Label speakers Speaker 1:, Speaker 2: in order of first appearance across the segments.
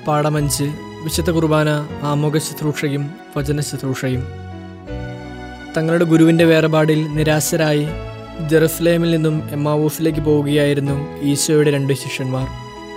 Speaker 1: പാഠമഞ്ച് വിശുദ്ധ കുർബാന ആമുഖ ശുശ്രൂഷയും വചന ശുശ്രൂഷയും തങ്ങളുടെ ഗുരുവിൻ്റെ വേർപാടിൽ നിരാശരായി ജെറുസലേമിൽ നിന്നും എമ്മാവൂസിലേക്ക് പോവുകയായിരുന്നു ഈശോയുടെ രണ്ട് ശിഷ്യന്മാർ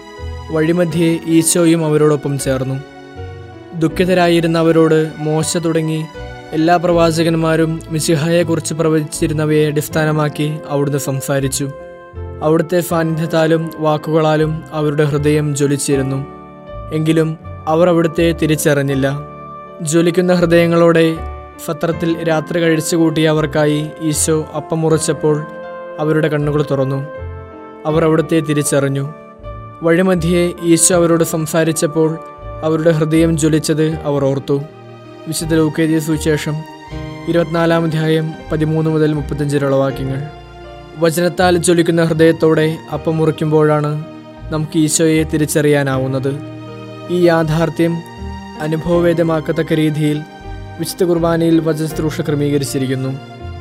Speaker 1: വഴിമധ്യേ ഈശോയും അവരോടൊപ്പം ചേർന്നു ദുഃഖിതരായിരുന്ന അവരോട് മോശ തുടങ്ങി എല്ലാ പ്രവാചകന്മാരും മിശിഹായെക്കുറിച്ച് പ്രവചിച്ചിരുന്നവയെ അടിസ്ഥാനമാക്കി അവിടുന്ന് സംസാരിച്ചു അവിടുത്തെ സാന്നിധ്യത്താലും വാക്കുകളാലും അവരുടെ ഹൃദയം ജ്വലിച്ചിരുന്നു എങ്കിലും അവർ അവിടുത്തെ തിരിച്ചറിഞ്ഞില്ല ജ്വലിക്കുന്ന ഹൃദയങ്ങളോടെ സത്രത്തിൽ രാത്രി കഴിച്ചു കൂട്ടിയ അവർക്കായി ഈശോ അപ്പം മുറിച്ചപ്പോൾ അവരുടെ കണ്ണുകൾ തുറന്നു അവർ അവിടുത്തെ തിരിച്ചറിഞ്ഞു വഴിമധ്യേ ഈശോ അവരോട് സംസാരിച്ചപ്പോൾ അവരുടെ ഹൃദയം ജ്വലിച്ചത് അവർ ഓർത്തു വിശുദ്ധ ലൗക്കേതിയ സുവിശേഷം ഇരുപത്തിനാലാം അധ്യായം പതിമൂന്ന് മുതൽ മുപ്പത്തഞ്ചിലുള്ള വാക്യങ്ങൾ വചനത്താൽ ജ്വലിക്കുന്ന ഹൃദയത്തോടെ അപ്പം മുറിക്കുമ്പോഴാണ് നമുക്ക് ഈശോയെ തിരിച്ചറിയാനാവുന്നത് ഈ യാഥാർത്ഥ്യം അനുഭവവേദ്യമാക്കത്തക്ക രീതിയിൽ വിശുദ്ധ കുർബാനയിൽ വചനശുശ്രൂഷ ക്രമീകരിച്ചിരിക്കുന്നു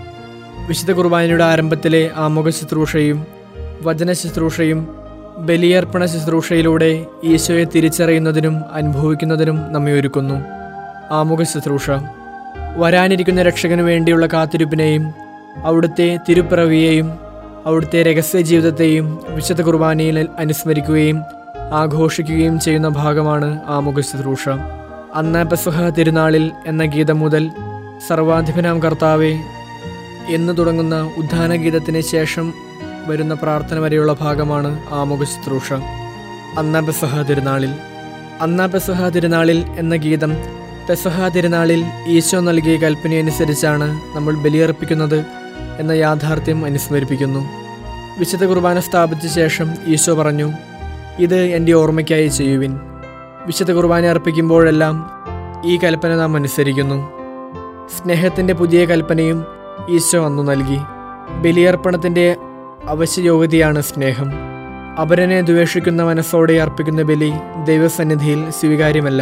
Speaker 1: വിശുദ്ധ കുർബാനയുടെ ആരംഭത്തിലെ ആമുഖ ശുശ്രൂഷയും വചന ശുശ്രൂഷയും ബലിയർപ്പണ ശുശ്രൂഷയിലൂടെ ഈശോയെ തിരിച്ചറിയുന്നതിനും അനുഭവിക്കുന്നതിനും നമ്മെ ഒരുക്കുന്നു ആമുഖ ശുശ്രൂഷ വരാനിരിക്കുന്ന രക്ഷകനു വേണ്ടിയുള്ള കാത്തിരിപ്പിനെയും അവിടുത്തെ തിരുപ്പിറവിയെയും അവിടുത്തെ രഹസ്യ ജീവിതത്തെയും വിശുദ്ധ കുർബാനയിൽ അനുസ്മരിക്കുകയും ആഘോഷിക്കുകയും ചെയ്യുന്ന ഭാഗമാണ് ആമുഖ ശുശ്രൂഷ അന്ന പെസഹ തിരുനാളിൽ എന്ന ഗീതം മുതൽ സർവാധിപനാം കർത്താവെ എന്ന് തുടങ്ങുന്ന ഉദ്ധാന ഗീതത്തിന് ശേഷം വരുന്ന പ്രാർത്ഥന വരെയുള്ള ഭാഗമാണ് ആമുഖ ശുശ്രൂഷ അന്ന പെസഹ തിരുനാളിൽ അന്ന പെസഹ തിരുനാളിൽ എന്ന ഗീതം പെസഹ തിരുനാളിൽ ഈശോ നൽകിയ കൽപ്പനയനുസരിച്ചാണ് നമ്മൾ ബലിയർപ്പിക്കുന്നത് എന്ന യാഥാർത്ഥ്യം അനുസ്മരിപ്പിക്കുന്നു വിശുദ്ധ കുർബാന സ്ഥാപിച്ച ശേഷം ഈശോ പറഞ്ഞു ഇത് എൻ്റെ ഓർമ്മയ്ക്കായി ചെയ്യുവിൻ വിശുദ്ധ കുർബാന അർപ്പിക്കുമ്പോഴെല്ലാം ഈ കൽപ്പന നാം അനുസരിക്കുന്നു സ്നേഹത്തിൻ്റെ പുതിയ കൽപ്പനയും ഈശോ അന്നു നൽകി ബലിയർപ്പണത്തിൻ്റെ അവശ്യയോഗ്യതയാണ് സ്നേഹം അപരനെ ദ്വേഷിക്കുന്ന മനസ്സോടെ അർപ്പിക്കുന്ന ബലി ദൈവസന്നിധിയിൽ സ്വീകാര്യമല്ല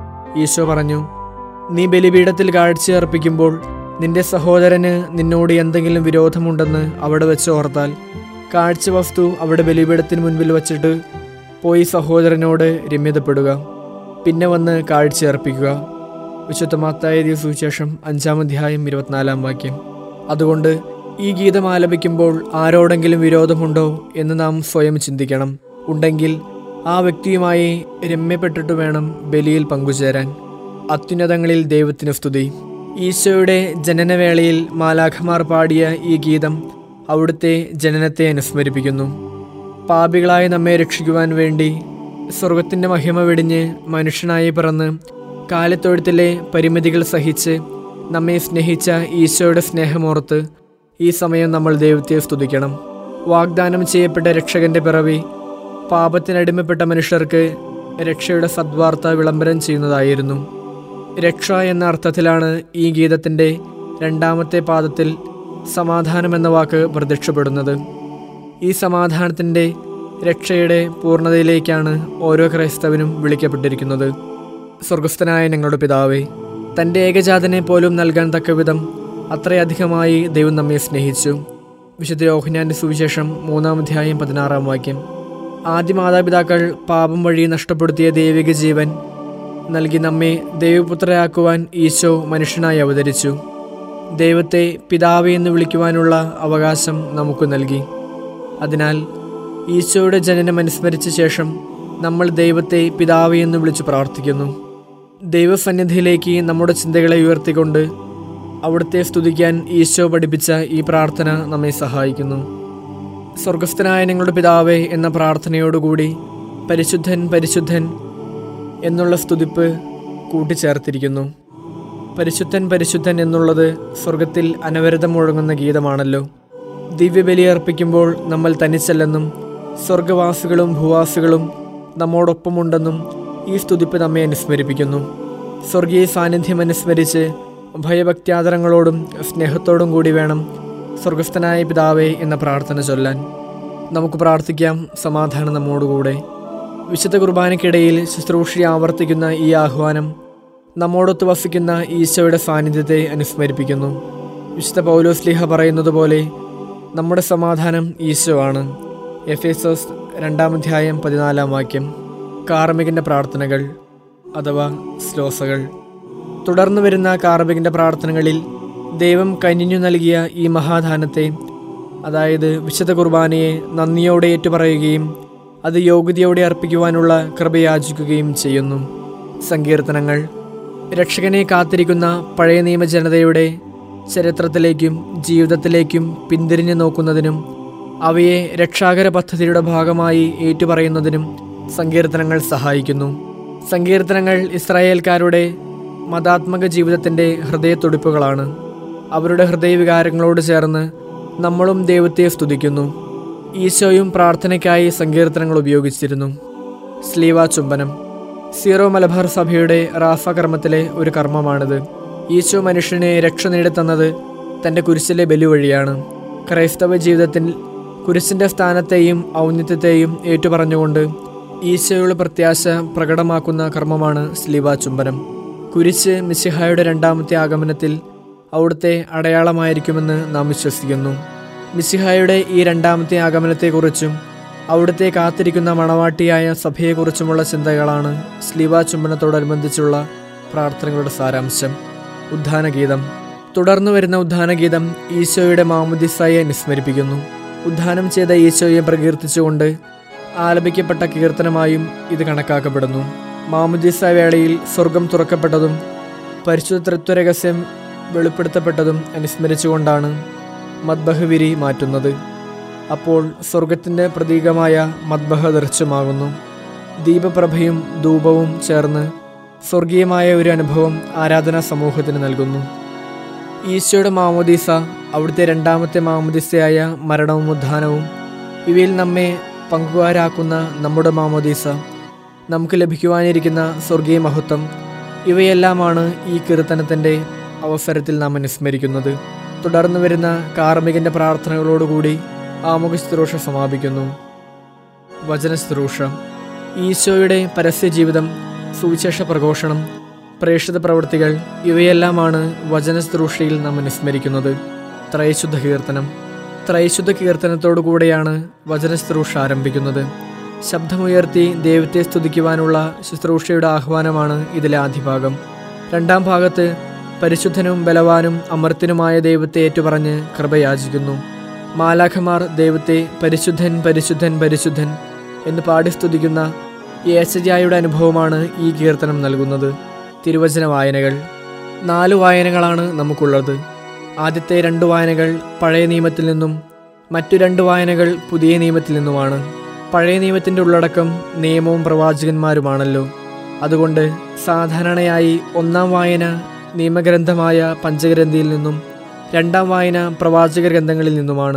Speaker 1: ഈശോ പറഞ്ഞു നീ ബലിപീഠത്തിൽ കാഴ്ച അർപ്പിക്കുമ്പോൾ നിന്റെ സഹോദരന് നിന്നോട് എന്തെങ്കിലും വിരോധമുണ്ടെന്ന് അവിടെ വെച്ച് ഓർത്താൽ കാഴ്ച വസ്തു അവിടെ ബലിപീഠത്തിന് മുൻപിൽ വച്ചിട്ട് പോയി സഹോദരനോട് രമ്യതപ്പെടുക പിന്നെ വന്ന് കാഴ്ച അർപ്പിക്കുക വിശുദ്ധ മാത്തായ സുവിശേഷം അഞ്ചാം അധ്യായം ഇരുപത്തിനാലാം വാക്യം അതുകൊണ്ട് ഈ ഗീതം ആലപിക്കുമ്പോൾ ആരോടെങ്കിലും വിരോധമുണ്ടോ എന്ന് നാം സ്വയം ചിന്തിക്കണം ഉണ്ടെങ്കിൽ ആ വ്യക്തിയുമായി രമ്യപ്പെട്ടിട്ട് വേണം ബലിയിൽ പങ്കുചേരാൻ അത്യുന്നതങ്ങളിൽ ദൈവത്തിന് സ്തുതി ഈശോയുടെ ജനനവേളയിൽ മാലാഖമാർ പാടിയ ഈ ഗീതം അവിടുത്തെ ജനനത്തെ അനുസ്മരിപ്പിക്കുന്നു പാപികളായി നമ്മെ രക്ഷിക്കുവാൻ വേണ്ടി സ്വർഗത്തിൻ്റെ മഹിമ വെടിഞ്ഞ് മനുഷ്യനായി പിറന്ന് കാലത്തൊഴുത്തിലെ പരിമിതികൾ സഹിച്ച് നമ്മെ സ്നേഹിച്ച ഈശോയുടെ സ്നേഹമോർത്ത് ഈ സമയം നമ്മൾ ദൈവത്തെ സ്തുതിക്കണം വാഗ്ദാനം ചെയ്യപ്പെട്ട രക്ഷകന്റെ പിറവി പാപത്തിനടിമപ്പെട്ട മനുഷ്യർക്ക് രക്ഷയുടെ സദ്വാർത്ത വിളംബരം ചെയ്യുന്നതായിരുന്നു രക്ഷ എന്ന അർത്ഥത്തിലാണ് ഈ ഗീതത്തിൻ്റെ രണ്ടാമത്തെ പാദത്തിൽ സമാധാനം എന്ന വാക്ക് പ്രത്യക്ഷപ്പെടുന്നത് ഈ സമാധാനത്തിൻ്റെ രക്ഷയുടെ പൂർണ്ണതയിലേക്കാണ് ഓരോ ക്രൈസ്തവനും വിളിക്കപ്പെട്ടിരിക്കുന്നത് സ്വർഗസ്ഥനായ ഞങ്ങളുടെ പിതാവേ തൻ്റെ ഏകജാതനെ പോലും നൽകാൻ തക്കവിധം അത്രയധികമായി ദൈവം നമ്മെ സ്നേഹിച്ചു വിശുദ്ധ യോഹനാന്റെ സുവിശേഷം മൂന്നാം അധ്യായം പതിനാറാം വാക്യം ആദ്യ മാതാപിതാക്കൾ പാപം വഴി നഷ്ടപ്പെടുത്തിയ ദൈവിക ജീവൻ നൽകി നമ്മെ ദൈവപുത്രരാക്കുവാൻ ഈശോ മനുഷ്യനായി അവതരിച്ചു ദൈവത്തെ പിതാവ് എന്ന് വിളിക്കുവാനുള്ള അവകാശം നമുക്ക് നൽകി അതിനാൽ ഈശോയുടെ ജനനം അനുസ്മരിച്ച ശേഷം നമ്മൾ ദൈവത്തെ പിതാവ് എന്ന് വിളിച്ച് പ്രാർത്ഥിക്കുന്നു ദൈവസന്നിധിയിലേക്ക് നമ്മുടെ ചിന്തകളെ ഉയർത്തിക്കൊണ്ട് അവിടുത്തെ സ്തുതിക്കാൻ ഈശോ പഠിപ്പിച്ച ഈ പ്രാർത്ഥന നമ്മെ സഹായിക്കുന്നു സ്വർഗസ്ഥനായ ഞങ്ങളുടെ പിതാവേ എന്ന പ്രാർത്ഥനയോടുകൂടി പരിശുദ്ധൻ പരിശുദ്ധൻ എന്നുള്ള സ്തുതിപ്പ് കൂട്ടിച്ചേർത്തിരിക്കുന്നു പരിശുദ്ധൻ പരിശുദ്ധൻ എന്നുള്ളത് സ്വർഗത്തിൽ അനവരതം മുഴങ്ങുന്ന ഗീതമാണല്ലോ ദിവ്യബലി അർപ്പിക്കുമ്പോൾ നമ്മൾ തനിച്ചല്ലെന്നും സ്വർഗവാസികളും ഭൂവാസികളും നമ്മോടൊപ്പമുണ്ടെന്നും ഈ സ്തുതിപ്പ് നമ്മെ അനുസ്മരിപ്പിക്കുന്നു സ്വർഗീയ സാന്നിധ്യം അനുസ്മരിച്ച് ഭയഭക്ത്യാദരങ്ങളോടും സ്നേഹത്തോടും കൂടി വേണം സ്വർഗസ്ഥനായ പിതാവേ എന്ന പ്രാർത്ഥന ചൊല്ലാൻ നമുക്ക് പ്രാർത്ഥിക്കാം സമാധാനം നമ്മോടുകൂടെ വിശുദ്ധ കുർബാനയ്ക്കിടയിൽ ശുശ്രൂഷ ആവർത്തിക്കുന്ന ഈ ആഹ്വാനം നമ്മോടൊത്ത് വസിക്കുന്ന ഈശോയുടെ സാന്നിധ്യത്തെ അനുസ്മരിപ്പിക്കുന്നു വിശുദ്ധ പൗലോസ്ലിഹ പറയുന്നത് പോലെ നമ്മുടെ സമാധാനം ഈശോ ആണ് എഫ് എസ് എസ് രണ്ടാം അധ്യായം പതിനാലാം വാക്യം കാർമികന്റെ പ്രാർത്ഥനകൾ അഥവാ ശ്ലോസകൾ തുടർന്നു വരുന്ന കാർമികന്റെ പ്രാർത്ഥനകളിൽ ദൈവം കനിഞ്ഞു നൽകിയ ഈ മഹാദാനത്തെ അതായത് വിശുദ്ധ കുർബാനയെ നന്ദിയോടെ ഏറ്റുപറയുകയും അത് യോഗ്യതയോടെ അർപ്പിക്കുവാനുള്ള കൃപയാചിക്കുകയും ചെയ്യുന്നു സങ്കീർത്തനങ്ങൾ രക്ഷകനെ കാത്തിരിക്കുന്ന പഴയ നിയമ ജനതയുടെ ചരിത്രത്തിലേക്കും ജീവിതത്തിലേക്കും പിന്തിരിഞ്ഞു നോക്കുന്നതിനും അവയെ രക്ഷാകര പദ്ധതിയുടെ ഭാഗമായി ഏറ്റുപറയുന്നതിനും സങ്കീർത്തനങ്ങൾ സഹായിക്കുന്നു സങ്കീർത്തനങ്ങൾ ഇസ്രായേൽക്കാരുടെ മതാത്മക ജീവിതത്തിൻ്റെ ഹൃദയത്തുടിപ്പുകളാണ് അവരുടെ ഹൃദയവികാരങ്ങളോട് ചേർന്ന് നമ്മളും ദൈവത്തെ സ്തുതിക്കുന്നു ഈശോയും പ്രാർത്ഥനയ്ക്കായി സങ്കീർത്തനങ്ങൾ ഉപയോഗിച്ചിരുന്നു സ്ലീവ ചുംബനം സീറോ മലബാർ സഭയുടെ റാഫ കർമ്മത്തിലെ ഒരു കർമ്മമാണിത് ഈശോ മനുഷ്യനെ രക്ഷ നേടിത്തന്നത് തൻ്റെ കുരിശിലെ ബലി വഴിയാണ് ക്രൈസ്തവ ജീവിതത്തിൽ കുരിശിൻ്റെ സ്ഥാനത്തെയും ഔന്നിത്യത്തെയും ഏറ്റുപറഞ്ഞുകൊണ്ട് ഈശോയുള്ള പ്രത്യാശ പ്രകടമാക്കുന്ന കർമ്മമാണ് സ്ലീവ ചുംബനം കുരിശ് മിശിഹായുടെ രണ്ടാമത്തെ ആഗമനത്തിൽ അവിടുത്തെ അടയാളമായിരിക്കുമെന്ന് നാം വിശ്വസിക്കുന്നു മിശിഹായുടെ ഈ രണ്ടാമത്തെ ആഗമനത്തെക്കുറിച്ചും അവിടുത്തെ കാത്തിരിക്കുന്ന മണവാട്ടിയായ സഭയെക്കുറിച്ചുമുള്ള ചിന്തകളാണ് സ്ലീവ ചുംബനത്തോടനുബന്ധിച്ചുള്ള പ്രാർത്ഥനകളുടെ സാരാംശം ഉദ്ധാനഗീതം തുടർന്നു വരുന്ന ഉദ്ധാനഗീതം ഈശോയുടെ മാമുദിസായെ അനുസ്മരിപ്പിക്കുന്നു ഉദ്ധാനം ചെയ്ത ഈശോയെ പ്രകീർത്തിച്ചുകൊണ്ട് ആലപിക്കപ്പെട്ട കീർത്തനമായും ഇത് കണക്കാക്കപ്പെടുന്നു മാമുദിസ വേളയിൽ സ്വർഗം തുറക്കപ്പെട്ടതും പരിശുദ്ധ തൃത്വരഹസ്യം വെളിപ്പെടുത്തപ്പെട്ടതും അനുസ്മരിച്ചുകൊണ്ടാണ് മദ്ബഹവിരി മാറ്റുന്നത് അപ്പോൾ സ്വർഗത്തിൻ്റെ പ്രതീകമായ മദ്ബഹ ദൃശ്യമാകുന്നു ദീപപ്രഭയും ധൂപവും ചേർന്ന് സ്വർഗീയമായ ഒരു അനുഭവം ആരാധനാ സമൂഹത്തിന് നൽകുന്നു ഈശോയുടെ മാമോദീസ അവിടുത്തെ രണ്ടാമത്തെ മാമോദീസയായ മരണവും ഉദ്ധാനവും ഇവയിൽ നമ്മെ പങ്കുകാരാക്കുന്ന നമ്മുടെ മാമോദീസ നമുക്ക് ലഭിക്കുവാനിരിക്കുന്ന സ്വർഗീയ മഹത്വം ഇവയെല്ലാമാണ് ഈ കീർത്തനത്തിൻ്റെ അവസരത്തിൽ നാം അനുസ്മരിക്കുന്നത് തുടർന്ന് വരുന്ന കാർമികന്റെ പ്രാർത്ഥനകളോടുകൂടി ആമുഖ ശുശ്രൂഷ സമാപിക്കുന്നു വചന ശുശ്രൂഷ ഈശോയുടെ പരസ്യ ജീവിതം സുവിശേഷ പ്രഘോഷണം പ്രേക്ഷിത പ്രവൃത്തികൾ ഇവയെല്ലാമാണ് വചന ശുശ്രൂഷയിൽ നാം അനുസ്മരിക്കുന്നത് ത്രൈശുദ്ധ കീർത്തനം ത്രൈശുദ്ധ കീർത്തനത്തോടു കൂടെയാണ് വചന ശുശ്രൂഷ ആരംഭിക്കുന്നത് ശബ്ദമുയർത്തി ദൈവത്തെ സ്തുതിക്കുവാനുള്ള ശുശ്രൂഷയുടെ ആഹ്വാനമാണ് ഇതിലെ ആദ്യ ഭാഗം രണ്ടാം ഭാഗത്ത് പരിശുദ്ധനും ബലവാനും അമർത്തിനുമായ ദൈവത്തെ ഏറ്റുപറഞ്ഞ് കൃപയാചിക്കുന്നു മാലാഖമാർ ദൈവത്തെ പരിശുദ്ധൻ പരിശുദ്ധൻ പരിശുദ്ധൻ എന്ന് പാടി സ്തുതിക്കുന്ന യേശജായുടെ അനുഭവമാണ് ഈ കീർത്തനം നൽകുന്നത് തിരുവചന വായനകൾ നാല് വായനകളാണ് നമുക്കുള്ളത് ആദ്യത്തെ രണ്ട് വായനകൾ പഴയ നിയമത്തിൽ നിന്നും മറ്റു രണ്ട് വായനകൾ പുതിയ നിയമത്തിൽ നിന്നുമാണ് പഴയ നിയമത്തിൻ്റെ ഉള്ളടക്കം നിയമവും പ്രവാചകന്മാരുമാണല്ലോ അതുകൊണ്ട് സാധാരണയായി ഒന്നാം വായന നിയമഗ്രന്ഥമായ പഞ്ചഗ്രന്ഥിയിൽ നിന്നും രണ്ടാം വായന പ്രവാചക ഗ്രന്ഥങ്ങളിൽ നിന്നുമാണ്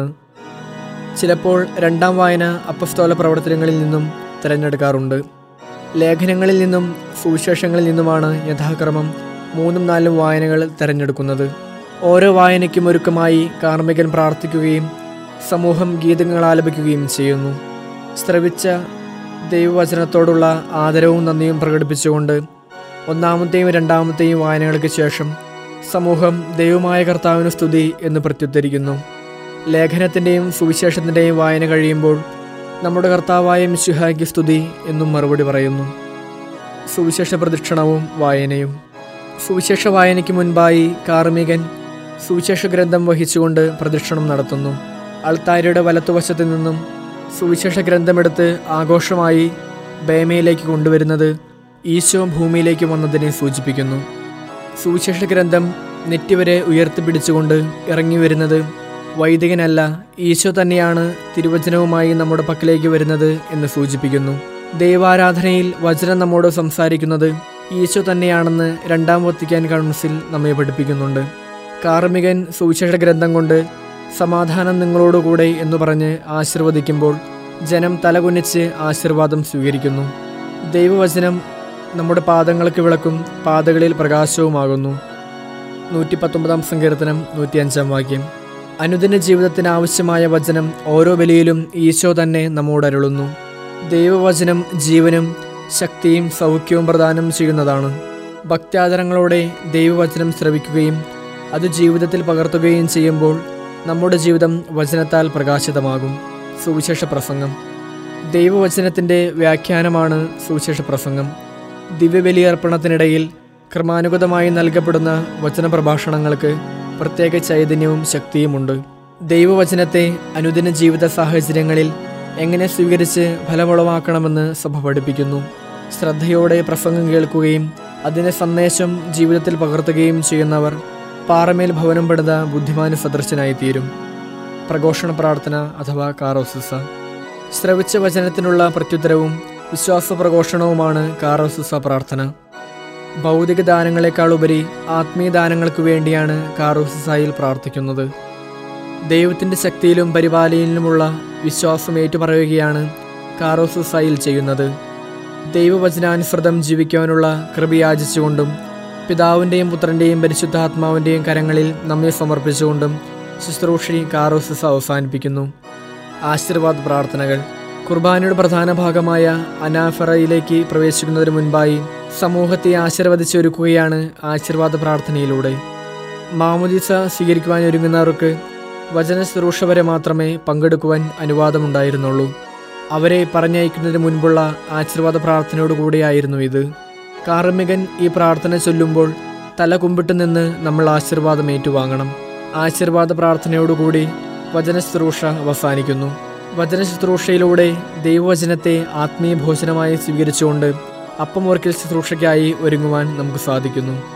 Speaker 1: ചിലപ്പോൾ രണ്ടാം വായന അപ്പസ്തോല പ്രവർത്തനങ്ങളിൽ നിന്നും തിരഞ്ഞെടുക്കാറുണ്ട് ലേഖനങ്ങളിൽ നിന്നും സുവിശേഷങ്ങളിൽ നിന്നുമാണ് യഥാക്രമം മൂന്നും നാലും വായനകൾ തിരഞ്ഞെടുക്കുന്നത് ഓരോ വായനയ്ക്കും ഒരുക്കമായി കാർമ്മികൻ പ്രാർത്ഥിക്കുകയും സമൂഹം ഗീതങ്ങൾ ആലപിക്കുകയും ചെയ്യുന്നു ശ്രവിച്ച ദൈവവചനത്തോടുള്ള ആദരവും നന്ദിയും പ്രകടിപ്പിച്ചുകൊണ്ട് ഒന്നാമത്തെയും രണ്ടാമത്തെയും വായനകൾക്ക് ശേഷം സമൂഹം ദൈവമായ കർത്താവിന് സ്തുതി എന്ന് പ്രത്യുത്തരിക്കുന്നു ലേഖനത്തിൻ്റെയും സുവിശേഷത്തിൻ്റെയും വായന കഴിയുമ്പോൾ നമ്മുടെ കർത്താവായ മിശുഹായ്ക്ക് സ്തുതി എന്നും മറുപടി പറയുന്നു സുവിശേഷ പ്രദക്ഷിണവും വായനയും സുവിശേഷ വായനയ്ക്ക് മുൻപായി കാർമികൻ സുവിശേഷ ഗ്രന്ഥം വഹിച്ചുകൊണ്ട് പ്രദക്ഷിണം നടത്തുന്നു അൾത്താരയുടെ വലത്തുവശത്ത് നിന്നും സുവിശേഷ ഗ്രന്ഥമെടുത്ത് ആഘോഷമായി ബേമയിലേക്ക് കൊണ്ടുവരുന്നത് ഈശോ ഭൂമിയിലേക്ക് വന്നതിനെ സൂചിപ്പിക്കുന്നു സുവിശേഷ ഗ്രന്ഥം നെറ്റിവരെ ഉയർത്തിപ്പിടിച്ചുകൊണ്ട് ഇറങ്ങി വരുന്നത് വൈദികനല്ല ഈശോ തന്നെയാണ് തിരുവചനവുമായി നമ്മുടെ പക്കലേക്ക് വരുന്നത് എന്ന് സൂചിപ്പിക്കുന്നു ദൈവാരാധനയിൽ വചനം നമ്മോട് സംസാരിക്കുന്നത് ഈശോ തന്നെയാണെന്ന് രണ്ടാം വത്തിക്കാൻ കൗൺസിൽ നമ്മെ പഠിപ്പിക്കുന്നുണ്ട് കാർമികൻ സുവിശേഷ ഗ്രന്ഥം കൊണ്ട് സമാധാനം നിങ്ങളോടുകൂടെ എന്ന് പറഞ്ഞ് ആശീർവദിക്കുമ്പോൾ ജനം തലകുനിച്ച് ആശീർവാദം സ്വീകരിക്കുന്നു ദൈവവചനം നമ്മുടെ പാദങ്ങൾക്ക് വിളക്കും പാതകളിൽ പ്രകാശവുമാകുന്നു നൂറ്റി പത്തൊമ്പതാം സങ്കീർത്തനം നൂറ്റിയഞ്ചാം വാക്യം അനുദിന ജീവിതത്തിന് ആവശ്യമായ വചനം ഓരോ ബലിയിലും ഈശോ തന്നെ നമ്മോട് അരുളുന്നു ദൈവവചനം ജീവനും ശക്തിയും സൗഖ്യവും പ്രദാനം ചെയ്യുന്നതാണ് ഭക്ത്യാദരങ്ങളോടെ ദൈവവചനം ശ്രവിക്കുകയും അത് ജീവിതത്തിൽ പകർത്തുകയും ചെയ്യുമ്പോൾ നമ്മുടെ ജീവിതം വചനത്താൽ പ്രകാശിതമാകും സുവിശേഷ പ്രസംഗം ദൈവവചനത്തിൻ്റെ വ്യാഖ്യാനമാണ് സുവിശേഷ പ്രസംഗം ദിവ്യബലിയർപ്പണത്തിനിടയിൽ ക്രമാനുഗതമായി നൽകപ്പെടുന്ന വചന പ്രഭാഷണങ്ങൾക്ക് പ്രത്യേക ചൈതന്യവും ശക്തിയുമുണ്ട് ദൈവവചനത്തെ അനുദിന ജീവിത സാഹചര്യങ്ങളിൽ എങ്ങനെ സ്വീകരിച്ച് ഫലമുളവാക്കണമെന്ന് സഭ പഠിപ്പിക്കുന്നു ശ്രദ്ധയോടെ പ്രസംഗം കേൾക്കുകയും അതിൻ്റെ സന്ദേശം ജീവിതത്തിൽ പകർത്തുകയും ചെയ്യുന്നവർ പാറമേൽ ഭവനം പെടുന്ന ബുദ്ധിമാന് സദൃശനായി തീരും പ്രഘോഷണ പ്രാർത്ഥന അഥവാ കാറോസിസ ശ്രവിച്ച വചനത്തിനുള്ള പ്രത്യുത്തരവും വിശ്വാസ പ്രഘോഷണവുമാണ് കാറോസിസ പ്രാർത്ഥന ഭൗതിക ദാനങ്ങളെക്കാൾ ഉപരി ആത്മീയ ദാനങ്ങൾക്ക് വേണ്ടിയാണ് കാറോസിസായിൽ പ്രാർത്ഥിക്കുന്നത് ദൈവത്തിൻ്റെ ശക്തിയിലും പരിപാലനയിലുമുള്ള വിശ്വാസം ഏറ്റുപറയുകയാണ് കാറോസിസായിൽ ചെയ്യുന്നത് ദൈവവചനാനുസൃതം ജീവിക്കുവാനുള്ള കൃപയാചിച്ചുകൊണ്ടും പിതാവിൻ്റെയും പുത്രൻ്റെയും പരിശുദ്ധാത്മാവിൻ്റെയും കരങ്ങളിൽ നമ്മെ സമർപ്പിച്ചുകൊണ്ടും ശുശ്രൂഷി കാറോസിസ് അവസാനിപ്പിക്കുന്നു ആശീർവാദ് പ്രാർത്ഥനകൾ കുർബാനയുടെ പ്രധാന ഭാഗമായ അനാഫറയിലേക്ക് പ്രവേശിക്കുന്നതിന് മുൻപായി സമൂഹത്തെ ആശീർവദിച്ചൊരുക്കുകയാണ് ആശീർവാദ പ്രാർത്ഥനയിലൂടെ മാമുദീസ സ്വീകരിക്കുവാൻ ഒരുങ്ങുന്നവർക്ക് വചന ശുശ്രൂഷ വരെ മാത്രമേ പങ്കെടുക്കുവാൻ അനുവാദമുണ്ടായിരുന്നുള്ളൂ അവരെ പറഞ്ഞയക്കുന്നതിന് മുൻപുള്ള ആശീർവാദ പ്രാർത്ഥനയോടുകൂടിയായിരുന്നു ഇത് കാർമികൻ ഈ പ്രാർത്ഥന ചൊല്ലുമ്പോൾ തല കുമ്പിട്ട് നിന്ന് നമ്മൾ ആശീർവാദം ഏറ്റുവാങ്ങണം ആശീർവാദ പ്രാർത്ഥനയോടുകൂടി വചന ശുശ്രൂഷ അവസാനിക്കുന്നു വചന ശുശ്രൂഷയിലൂടെ ദൈവവചനത്തെ ആത്മീയ ഭോജനമായി സ്വീകരിച്ചുകൊണ്ട് അപ്പം ഓർക്കൽ ശുശ്രൂഷയ്ക്കായി ഒരുങ്ങുവാൻ നമുക്ക് സാധിക്കുന്നു